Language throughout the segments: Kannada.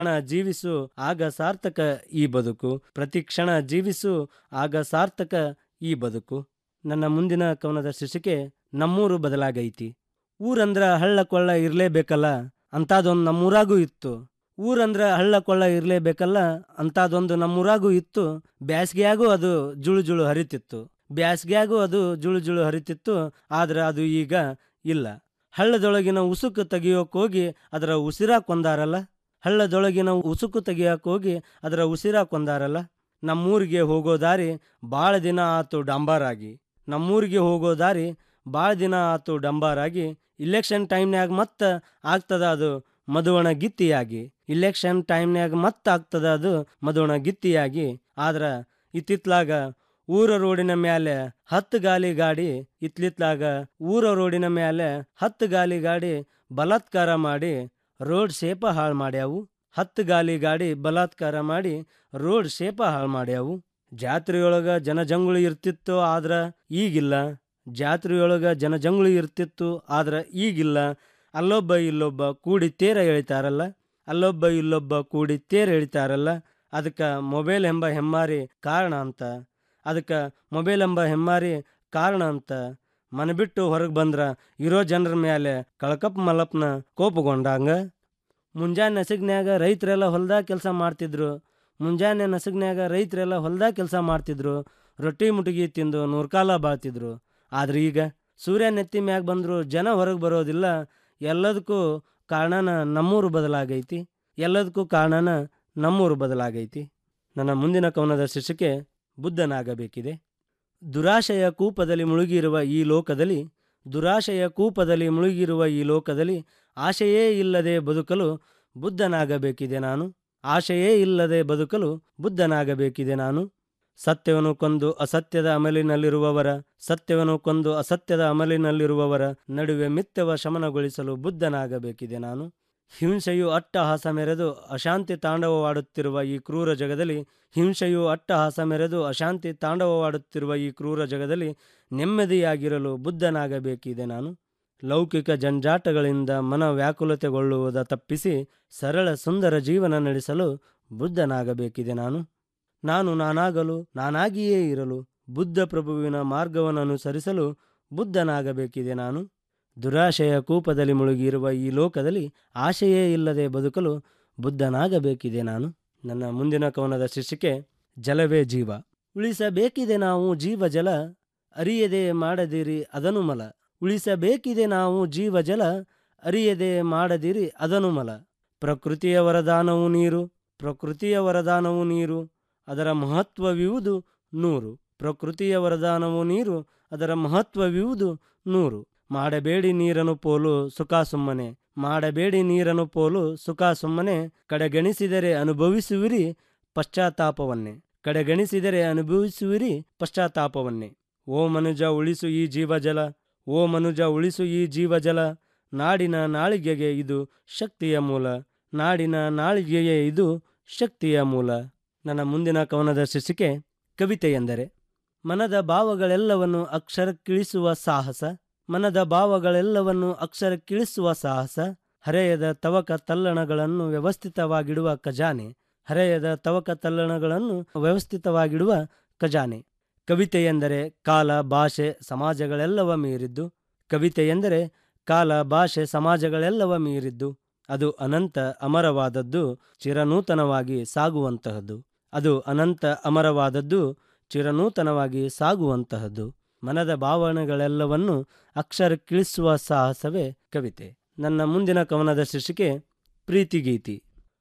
ಕ್ಷಣ ಜೀವಿಸು ಆಗ ಸಾರ್ಥಕ ಈ ಬದುಕು ಪ್ರತಿ ಕ್ಷಣ ಜೀವಿಸು ಆಗ ಸಾರ್ಥಕ ಈ ಬದುಕು ನನ್ನ ಮುಂದಿನ ಕವನದ ಶೀರ್ಷಿಕೆ ನಮ್ಮೂರು ಬದಲಾಗೈತಿ ಊರಂದ್ರ ಹಳ್ಳ ಕೊಳ್ಳ ಇರ್ಲೇಬೇಕಲ್ಲ ಅಂತಾದೊಂದು ನಮ್ಮೂರಾಗೂ ಇತ್ತು ಊರಂದ್ರ ಹಳ್ಳ ಕೊಳ್ಳ ಇರ್ಲೇಬೇಕಲ್ಲ ಅಂತಾದೊಂದು ನಮ್ಮೂರಾಗೂ ಇತ್ತು ಬ್ಯಾಸ್ಗ್ಯಾಗೂ ಅದು ಜುಳು ಜುಳು ಹರಿತಿತ್ತು ಬ್ಯಾಸ್ಗ್ಯಾಗೂ ಅದು ಜುಳು ಜುಳು ಹರಿತಿತ್ತು ಆದ್ರೆ ಅದು ಈಗ ಇಲ್ಲ ಹಳ್ಳದೊಳಗಿನ ಉಸುಕು ತೆಗಿಯೋಕ್ ಹೋಗಿ ಅದರ ಉಸಿರ ಕೊಂದಾರಲ್ಲ ಹಳ್ಳದೊಳಗಿನ ಉಸುಕು ತೆಗಿಯೋಕ್ ಹೋಗಿ ಅದರ ಉಸಿರ ಕೊಂದಾರಲ್ಲ ನಮ್ಮೂರಿಗೆ ಹೋಗೋ ದಾರಿ ಭಾಳ ದಿನ ಆತು ಡಂಬಾರಾಗಿ ನಮ್ಮೂರಿಗೆ ಹೋಗೋ ದಾರಿ ಭಾಳ ದಿನ ಆತು ಡಂಬಾರಾಗಿ ಇಲೆಕ್ಷನ್ ಟೈಮ್ನ್ಯಾಗ ಮತ್ತೆ ಆಗ್ತದ ಅದು ಮದುವಣ ಗಿತ್ತಿಯಾಗಿ ಇಲೆಕ್ಷನ್ ಟೈಮ್ನ್ಯಾಗ ಮತ್ತೆ ಆಗ್ತದ ಅದು ಮದುವಣ ಗಿತ್ತಿಯಾಗಿ ಆದ್ರ ಇತ್ತಿತ್ಲಾಗ ಊರ ರೋಡಿನ ಮ್ಯಾಲೆ ಹತ್ತು ಗಾಲಿ ಗಾಡಿ ಇತ್ಲಿತ್ಲಾಗ ಊರ ರೋಡಿನ ಮ್ಯಾಲೆ ಹತ್ತು ಗಾಲಿ ಗಾಡಿ ಬಲಾತ್ಕಾರ ಮಾಡಿ ರೋಡ್ ಶೇಪ ಹಾಳು ಮಾಡ್ಯಾವು ಹತ್ತು ಗಾಲಿ ಗಾಡಿ ಬಲಾತ್ಕಾರ ಮಾಡಿ ರೋಡ್ ಶೇಪ ಹಾಳು ಮಾಡ್ಯಾವು ಜಾತ್ರೆಯೊಳಗ ಜನಜಂಗುಳಿ ಇರ್ತಿತ್ತು ಆದ್ರ ಈಗಿಲ್ಲ ಜಾತ್ರೆಯೊಳಗ ಜನಜಂಗುಳಿ ಇರ್ತಿತ್ತು ಆದ್ರ ಈಗಿಲ್ಲ ಅಲ್ಲೊಬ್ಬ ಇಲ್ಲೊಬ್ಬ ಕೂಡಿ ತೇರ ಎಳಿತಾರಲ್ಲ ಅಲ್ಲೊಬ್ಬ ಇಲ್ಲೊಬ್ಬ ಕೂಡಿ ತೇರ ಎಳಿತಾರಲ್ಲ ಅದಕ್ಕೆ ಮೊಬೈಲ್ ಎಂಬ ಹೆಮ್ಮಾರಿ ಕಾರಣ ಅಂತ ಅದಕ್ಕೆ ಮೊಬೈಲ್ ಎಂಬ ಹೆಮ್ಮಾರಿ ಕಾರಣ ಅಂತ ಮನೆ ಬಿಟ್ಟು ಹೊರಗೆ ಬಂದ್ರ ಇರೋ ಜನರ ಮೇಲೆ ಕಳಕಪ್ ಮಲಪ್ನ ಕೋಪಗೊಂಡಂಗ ಮುಂಜಾನೆ ನಸಗ್ನ್ಯಾಗ ರೈತರೆಲ್ಲ ಹೊಲ್ದಾಗ ಕೆಲಸ ಮಾಡ್ತಿದ್ರು ಮುಂಜಾನೆ ನಸಗ್ನ್ಯಾಗ ರೈತರೆಲ್ಲ ಹೊಲ್ದಾಗ ಕೆಲಸ ಮಾಡ್ತಿದ್ರು ರೊಟ್ಟಿ ಮುಟಗಿ ತಿಂದು ನೂರ್ಕಾಲ ಬಾಳ್ತಿದ್ರು ಆದ್ರೆ ಈಗ ಸೂರ್ಯ ನೆತ್ತಿ ಮ್ಯಾಗ ಬಂದ್ರು ಜನ ಹೊರಗೆ ಬರೋದಿಲ್ಲ ಎಲ್ಲದಕ್ಕೂ ಕಾರಣನ ನಮ್ಮೂರು ಬದಲಾಗೈತಿ ಎಲ್ಲದಕ್ಕೂ ಕಾರಣನ ನಮ್ಮೂರು ಬದಲಾಗೈತಿ ನನ್ನ ಮುಂದಿನ ಕವನದ ಶೀರ್ಷಿಕೆ ಬುದ್ಧನಾಗಬೇಕಿದೆ ದುರಾಶೆಯ ಕೂಪದಲ್ಲಿ ಮುಳುಗಿರುವ ಈ ಲೋಕದಲ್ಲಿ ದುರಾಶೆಯ ಕೂಪದಲ್ಲಿ ಮುಳುಗಿರುವ ಈ ಲೋಕದಲ್ಲಿ ಆಶೆಯೇ ಇಲ್ಲದೆ ಬದುಕಲು ಬುದ್ಧನಾಗಬೇಕಿದೆ ನಾನು ಆಶೆಯೇ ಇಲ್ಲದೆ ಬದುಕಲು ಬುದ್ಧನಾಗಬೇಕಿದೆ ನಾನು ಸತ್ಯವನ್ನು ಕೊಂದು ಅಸತ್ಯದ ಅಮಲಿನಲ್ಲಿರುವವರ ಸತ್ಯವನ್ನು ಕೊಂದು ಅಸತ್ಯದ ಅಮಲಿನಲ್ಲಿರುವವರ ನಡುವೆ ಮಿಥ್ಯವ ಶಮನಗೊಳಿಸಲು ಬುದ್ಧನಾಗಬೇಕಿದೆ ನಾನು ಹಿಂಸೆಯು ಅಟ್ಟಹಾಸ ಮೆರೆದು ಅಶಾಂತಿ ತಾಂಡವವಾಡುತ್ತಿರುವ ಈ ಕ್ರೂರ ಜಗದಲ್ಲಿ ಹಿಂಸೆಯು ಅಟ್ಟಹಾಸ ಮೆರೆದು ಅಶಾಂತಿ ತಾಂಡವವಾಡುತ್ತಿರುವ ಈ ಕ್ರೂರ ಜಗದಲ್ಲಿ ನೆಮ್ಮದಿಯಾಗಿರಲು ಬುದ್ಧನಾಗಬೇಕಿದೆ ನಾನು ಲೌಕಿಕ ಜಂಜಾಟಗಳಿಂದ ಮನ ವ್ಯಾಕುಲತೆಗೊಳ್ಳುವುದ ತಪ್ಪಿಸಿ ಸರಳ ಸುಂದರ ಜೀವನ ನಡೆಸಲು ಬುದ್ಧನಾಗಬೇಕಿದೆ ನಾನು ನಾನು ನಾನಾಗಲು ನಾನಾಗಿಯೇ ಇರಲು ಬುದ್ಧ ಪ್ರಭುವಿನ ಮಾರ್ಗವನ್ನು ಅನುಸರಿಸಲು ಬುದ್ಧನಾಗಬೇಕಿದೆ ನಾನು ದುರಾಶೆಯ ಕೂಪದಲ್ಲಿ ಮುಳುಗಿರುವ ಈ ಲೋಕದಲ್ಲಿ ಆಶೆಯೇ ಇಲ್ಲದೆ ಬದುಕಲು ಬುದ್ಧನಾಗಬೇಕಿದೆ ನಾನು ನನ್ನ ಮುಂದಿನ ಕವನದ ಶೀರ್ಷಿಕೆ ಜಲವೇ ಜೀವ ಉಳಿಸಬೇಕಿದೆ ನಾವು ಜೀವ ಜಲ ಅರಿಯದೆ ಮಾಡದಿರಿ ಅದನು ಮಲ ಉಳಿಸಬೇಕಿದೆ ನಾವು ಜೀವ ಜಲ ಅರಿಯದೆ ಮಾಡದಿರಿ ಅದನು ಮಲ ಪ್ರಕೃತಿಯ ವರದಾನವು ನೀರು ಪ್ರಕೃತಿಯ ವರದಾನವು ನೀರು ಅದರ ಮಹತ್ವವಿರುವುದು ನೂರು ಪ್ರಕೃತಿಯ ವರದಾನವು ನೀರು ಅದರ ಮಹತ್ವವಿರುವುದು ನೂರು ಮಾಡಬೇಡಿ ನೀರನು ಪೋಲು ಸುಖ ಸುಮ್ಮನೆ ಮಾಡಬೇಡಿ ನೀರನು ಪೋಲು ಸುಖ ಸುಮ್ಮನೆ ಕಡೆಗಣಿಸಿದರೆ ಅನುಭವಿಸುವಿರಿ ಪಶ್ಚಾತ್ತಾಪವನ್ನೇ ಕಡೆಗಣಿಸಿದರೆ ಅನುಭವಿಸುವಿರಿ ಪಶ್ಚಾತ್ತಾಪವನ್ನೇ ಓ ಮನುಜ ಉಳಿಸು ಈ ಜೀವಜಲ ಓ ಮನುಜ ಉಳಿಸು ಈ ಜೀವಜಲ ನಾಡಿನ ನಾಳಿಗೆಗೆ ಇದು ಶಕ್ತಿಯ ಮೂಲ ನಾಡಿನ ನಾಳಿಗೆಗೆ ಇದು ಶಕ್ತಿಯ ಮೂಲ ನನ್ನ ಮುಂದಿನ ಕವನದ ಶೀರ್ಷಿಕೆ ಕವಿತೆ ಎಂದರೆ ಮನದ ಭಾವಗಳೆಲ್ಲವನ್ನು ಅಕ್ಷರಕ್ಕಿಳಿಸುವ ಸಾಹಸ ಮನದ ಭಾವಗಳೆಲ್ಲವನ್ನು ಅಕ್ಷರಕ್ಕಿಳಿಸುವ ಸಾಹಸ ಹರೆಯದ ತವಕ ತಲ್ಲಣಗಳನ್ನು ವ್ಯವಸ್ಥಿತವಾಗಿಡುವ ಖಜಾನೆ ಹರೆಯದ ತವಕ ತಲ್ಲಣಗಳನ್ನು ವ್ಯವಸ್ಥಿತವಾಗಿಡುವ ಖಜಾನೆ ಕವಿತೆ ಎಂದರೆ ಕಾಲ ಭಾಷೆ ಸಮಾಜಗಳೆಲ್ಲವ ಮೀರಿದ್ದು ಕವಿತೆ ಎಂದರೆ ಕಾಲ ಭಾಷೆ ಸಮಾಜಗಳೆಲ್ಲವ ಮೀರಿದ್ದು ಅದು ಅನಂತ ಅಮರವಾದದ್ದು ಚಿರನೂತನವಾಗಿ ಸಾಗುವಂತಹದ್ದು ಅದು ಅನಂತ ಅಮರವಾದದ್ದು ಚಿರನೂತನವಾಗಿ ಸಾಗುವಂತಹದ್ದು ಮನದ ಭಾವನೆಗಳೆಲ್ಲವನ್ನು ಅಕ್ಷರಕ್ಕಿಳಿಸುವ ಸಾಹಸವೇ ಕವಿತೆ ನನ್ನ ಮುಂದಿನ ಕವನದ ಶೀರ್ಷಿಕೆ ಪ್ರೀತಿಗೀತಿ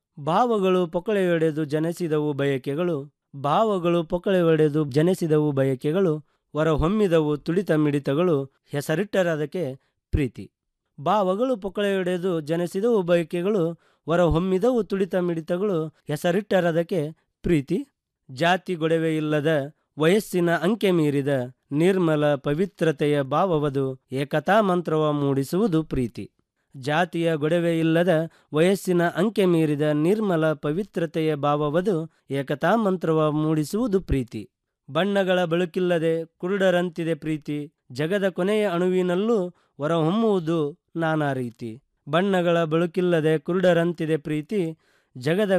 ಭಾವಗಳು ಪೊಕಳೆಯೊಡೆದು ಜನಿಸಿದವು ಬಯಕೆಗಳು ಭಾವಗಳು ಪೊಕಳೆಯೊಡೆದು ಜನಿಸಿದವು ಬಯಕೆಗಳು ಹೊರಹೊಮ್ಮಿದವು ತುಡಿತ ಮಿಡಿತಗಳು ಹೆಸರಿಟ್ಟರದಕ್ಕೆ ಪ್ರೀತಿ ಭಾವಗಳು ಪೊಕಳೆಯೊಡೆದು ಜನಿಸಿದವು ಬಯಕೆಗಳು ಹೊರಹೊಮ್ಮಿದವು ತುಡಿತ ಮಿಡಿತಗಳು ಹೆಸರಿಟ್ಟರದಕ್ಕೆ ಪ್ರೀತಿ ಜಾತಿ ಗೊಡವೆ ಇಲ್ಲದ ವಯಸ್ಸಿನ ಅಂಕೆ ಮೀರಿದ ನಿರ್ಮಲ ಪವಿತ್ರತೆಯ ಭಾವವದು ಏಕತಾ ಮಂತ್ರವ ಮೂಡಿಸುವುದು ಪ್ರೀತಿ ಜಾತಿಯ ಗೊಡವೆ ಇಲ್ಲದ ವಯಸ್ಸಿನ ಅಂಕೆ ಮೀರಿದ ನಿರ್ಮಲ ಪವಿತ್ರತೆಯ ಭಾವವದು ಏಕತಾ ಮಂತ್ರವ ಮೂಡಿಸುವುದು ಪ್ರೀತಿ ಬಣ್ಣಗಳ ಬೆಳಕಿಲ್ಲದೆ ಕುರುಡರಂತಿದೆ ಪ್ರೀತಿ ಜಗದ ಕೊನೆಯ ಅಣುವಿನಲ್ಲೂ ಹೊರಹೊಮ್ಮುವುದು ನಾನಾ ರೀತಿ ಬಣ್ಣಗಳ ಬೆಳಕಿಲ್ಲದೆ ಕುರುಡರಂತಿದೆ ಪ್ರೀತಿ ಜಗದ